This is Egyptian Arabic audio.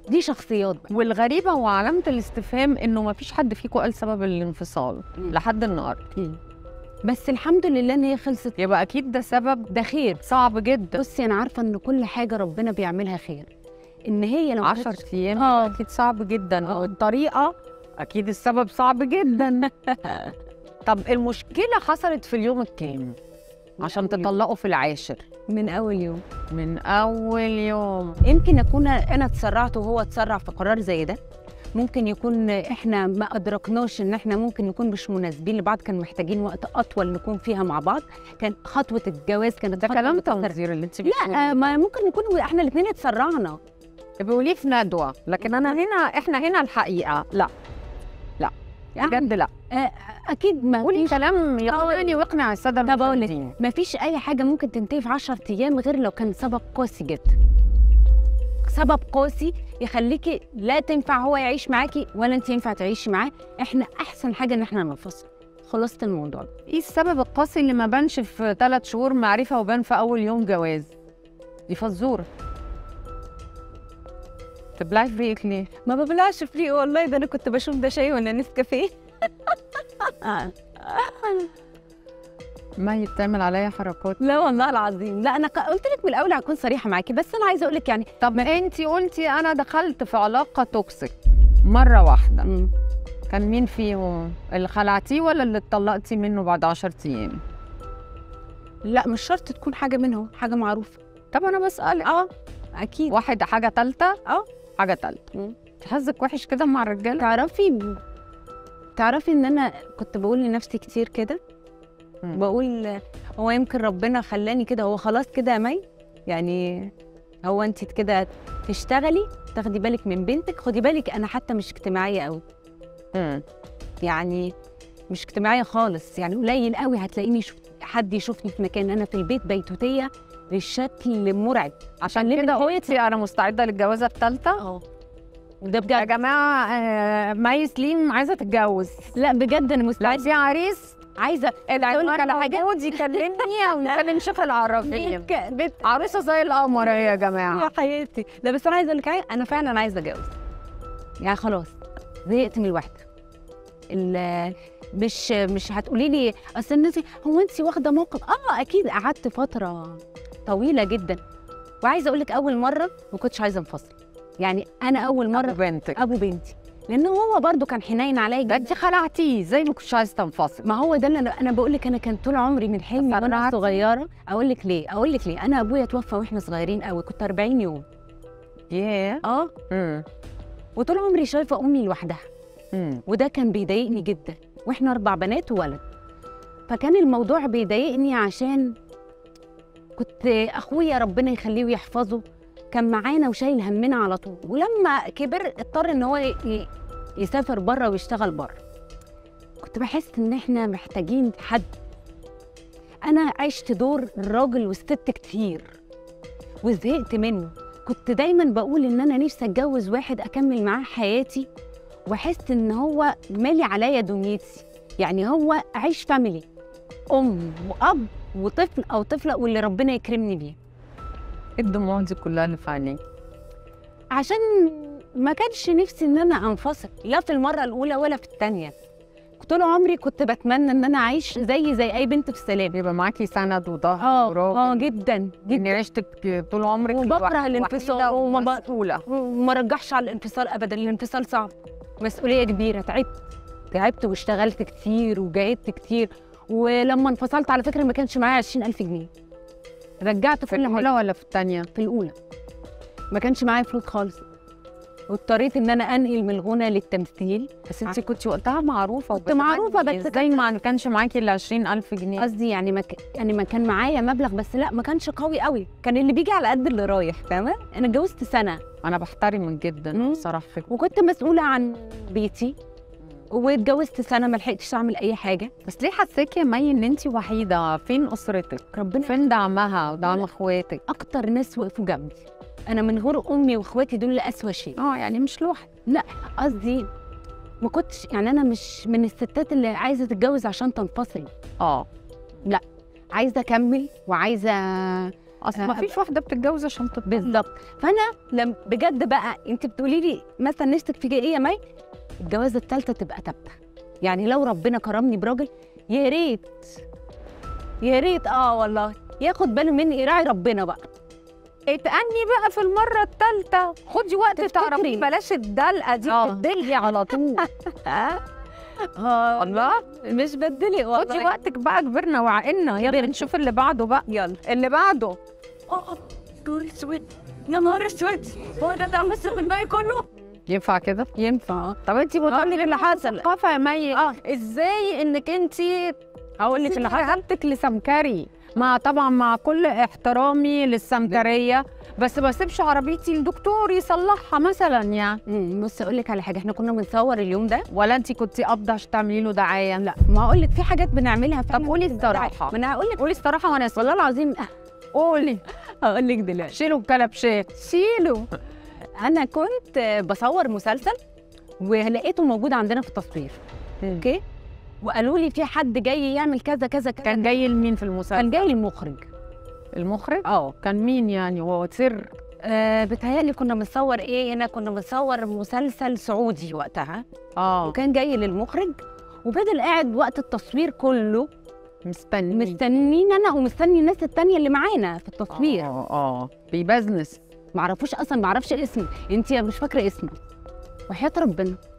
دي شخصيات بقى والغريبه وعلامه الاستفهام انه ما فيش حد فيكم قال سبب الانفصال لحد النهارده بس الحمد لله ان هي خلصت يبقى اكيد ده سبب ده خير صعب جدا بصي انا عارفه ان كل حاجه ربنا بيعملها خير ان هي لو 10 كانتش- ايام اه اكيد صعب جدا آه. الطريقه اكيد السبب صعب جدا طب المشكله حصلت في اليوم الكام عشان أول يوم. تطلقوا في العاشر من اول يوم من اول يوم يمكن اكون انا اتسرعت وهو اتسرع في قرار زي ده ممكن يكون احنا ما ادركناش ان احنا ممكن نكون مش مناسبين لبعض كان محتاجين وقت اطول نكون فيها مع بعض كان خطوه الجواز كانت ده خطوة كلام بتأثر. تنظير اللي انت لا ما ممكن نكون احنا الاثنين اتسرعنا بيقوليه في ندوه لكن انا هنا احنا هنا الحقيقه لا لا بجد لا آه، اكيد ما قولي فيش كلام يقنعني ويقنع الساده طب أقول لك، المشاهدين. ما فيش اي حاجه ممكن تنتهي في 10 ايام غير لو كان سبب قاسي جدا سبب قاسي يخليكي لا تنفع هو يعيش معاكي ولا انت ينفع تعيشي معاه احنا احسن حاجه ان احنا ننفصل خلصت الموضوع ده. ايه السبب القاسي اللي ما بانش في ثلاث شهور معرفه وبان في اول يوم جواز دي فزوره تبلعي في ريقك ليه؟ ما ببلعش فري والله ده انا كنت بشوف ده شاي ولا نسكافيه ما هي بتعمل عليا حركات لا والله العظيم لا انا ق- قلت لك من الاول هكون صريحه معاكي بس انا عايزه اقول لك يعني طب انت قلتي انا دخلت في علاقه توكسيك مره واحده مم. كان مين فيهم اللي خلعتيه ولا اللي اتطلقتي منه بعد 10 ايام لا مش شرط تكون حاجه منهم حاجه معروفه طب انا بسالك اه اكيد واحد حاجه ثالثه اه. حاجه ثالثه مم. حظك وحش كده مع الرجاله تعرفي تعرفي ان انا كنت بقول لنفسي كتير كده مم. بقول هو يمكن ربنا خلاني كده هو خلاص كده يا مي يعني هو انت كده تشتغلي تاخدي بالك من بنتك خدي بالك انا حتى مش اجتماعيه قوي مم. يعني مش اجتماعيه خالص يعني قليل قوي هتلاقيني شوف حد يشوفني في مكان انا في البيت بيتوتيه بالشكل مرعب عشان ليه كده قلتي انا مستعده للجوازه الثالثه اه وده يا بجد جماعه آه، مي سليم عايزه تتجوز لا بجد انا لا مستعده دي عريس عايزه العنوان أقول لك على حاجة؟ موجود يكلمني او نكلم شيخ العرافين بيت بيت عروسه زي القمر اهي يا جماعه يا حياتي لا بس انا عايزه اقول لك حاجه انا فعلا عايزه اتجوز يعني خلاص زهقت من الوحده ال- مش مش هتقولي لي اصل الناس هو انت واخده موقف اه اكيد قعدت فتره طويله جدا وعايزه اقول لك اول مره ما كنتش عايزه انفصل يعني انا اول مره مره بنتك ابو بنتي لان هو برضو كان حنين عليا ده جدا انت خلعتيه زي ما كنتش عايزه تنفصل ما هو ده اللي انا انا بقول لك انا كان طول عمري من حلمي وانا تفرعتي؟ صغيره اقول لك ليه اقول لك ليه انا ابويا توفى واحنا صغيرين قوي كنت 40 يوم ياه اه امم وطول عمري شايفه امي لوحدها امم وده كان بيضايقني جدا واحنا اربع بنات وولد فكان الموضوع بيضايقني عشان كنت اخويا ربنا يخليه ويحفظه كان معانا وشايل همنا على طول ولما كبر اضطر ان هو ي- ي- يسافر بره ويشتغل بره كنت بحس ان احنا محتاجين حد انا عشت دور الراجل والست كتير وزهقت منه كنت دايما بقول ان انا نفسي اتجوز واحد اكمل معاه حياتي واحس ان هو مالي عليا دنيتي يعني هو اعيش فاميلي ام واب وطفل او طفله واللي ربنا يكرمني بيه ايه الدموع دي كلها اللي في عينيك عشان ما كانش نفسي ان انا انفصل لا في المره الاولى ولا في الثانيه طول عمري كنت بتمنى ان انا اعيش زي زي اي بنت في السلام يبقى معاكي سند وظهر اه وراجل اه جدا اني جدا عشتك طول عمرك وبكره لوحدك الانفصال وحيدة وما ب- ومسؤولة وما رجحش على الانفصال ابدا الانفصال صعب مسؤوليه كبيره تعبت تعبت واشتغلت كتير وجاهدت كتير ولما انفصلت على فكره ما كانش معايا 20000 جنيه رجعت في كل حاجه الأولى ولا في الثانية؟ في الاولى ما كانش معايا فلوس خالص واضطريت ان انا انقل من الغنى للتمثيل بس انت كنت وقتها معروفة كنت معروفة، وبتغني. بس ازاي ما كانش معاكي ال 20000 جنيه؟ قصدي يعني ما ك... يعني ما كان معايا مبلغ بس لا ما كانش قوي قوي كان اللي بيجي على قد اللي رايح فاهمه انا اتجوزت سنه انا بحترمك جدا مم. بصراحة وكنت مسؤوله عن بيتي واتجوزت سنه ما لحقتش اعمل اي حاجه بس ليه حساكي يا مي ان انت وحيدة؟ فين أسرتك؟ ربنا فين دعمها ودعم اخواتك؟ اكتر ناس وقفوا جنبي انا من غير امي واخواتي دول اسوأ شيء اه يعني مش لوحدك قصدي ما كنتش يعني انا مش من الستات اللي عايزه تتجوز عشان تنفصل اه عايزه اكمل وعايزه اصل آه، ما فيش واحده بتتجوز عشان تطلق بالظبط فانا لم بجد بقى انت بتقولي لي مثلا نفسك في ايه يا مي الجوازه الثالثه تبقى ثابته يعني لو ربنا كرمني براجل يا ريت يا ريت اه والله ياخد باله مني يراعي ربنا بقى اتأني بقى في المرة الثالثة خدي وقت تفتكري؟ تعرفي بلاش الدلقة دي آه. بتدلقي على طول اه الله مش بدلي خدي والله وقتك بقى كبرنا وعقلنا يلا كبرنا. نشوف اللي بعده بقى يلا اللي بعده اه دول اسود يا نهار اسود هو ده ده مسك الباقي كله ينفع كده ينفع طب انت هقول لك اللي حصل ثقافة يا مي اه ازاي انك انت هقول لك اللي حصل رقبتك لسمكري مع طبعا مع كل احترامي للسمكريه بس ما اسيبش عربيتي للدكتور يصلحها مثلا يعني أمم، بص اقول لك على حاجه احنا كنا بنصور اليوم ده ولا انت كنتي قابضه عشان تعملي له دعايه لا ما اقول لك في حاجات بنعملها طب قولي الصراحه ما انا هقول لك قولي الصراحه وانا اسف والله العظيم قولي هقول لك دلوقتي شيلوا الكلبشات شيله انا كنت بصور مسلسل ولقيته موجود عندنا في التصوير اوكي وقالوا لي في حد جاي يعمل كذا كذا كذا كان جاي لمين في المسلسل كان جاي المخرج المخرج اه كان مين يعني هو سر آه، بتهيألي كنا بنصور ايه هنا كنا بنصور مسلسل سعودي وقتها اه وكان جاي للمخرج وفضل قاعد وقت التصوير كله مستني مستنين انا ومستني الناس التانية اللي معانا في التصوير اه اه بيبزنس معرفوش اصلا معرفش اسمه انت مش فاكره اسمه وحياه ربنا